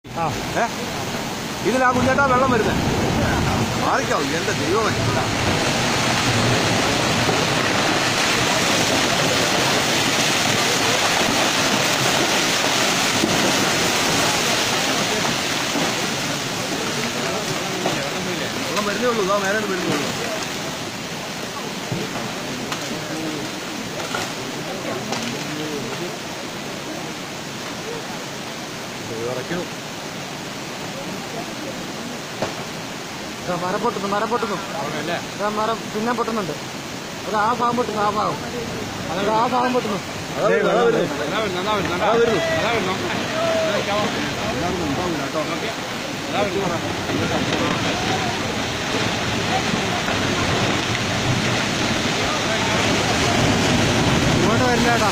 ഏ ഇതിലാ കുഞ്ഞേട്ടാ വെള്ളം വരുന്നത് മാറിക്കാവൂ എന്റെ ദൈവമേ വെള്ളം വരുന്നേ ഉള്ളൂ ഇതാ മേലെ വരുന്നേ ഉള്ളൂ ഇറക്കുന്നു ഇതാ മരം പൊട്ടുന്നു മരം പൊട്ടുന്നു ഇതാ മരം പിന്നെ പൊട്ടുന്നുണ്ട് അത് ആ ഭാഗം പൊട്ടുന്നു ആ ഭാഗം അത് ആ ഭാഗം പൊട്ടുന്നു അതാ വരുന്നു, അതാ വരുന്നു. അതാ വരുന്നു. എല്ലാവരും ഉണ്ടാവില്ല കേട്ടോ ഇങ്ങോട്ട് വരില്ലേട്ടാ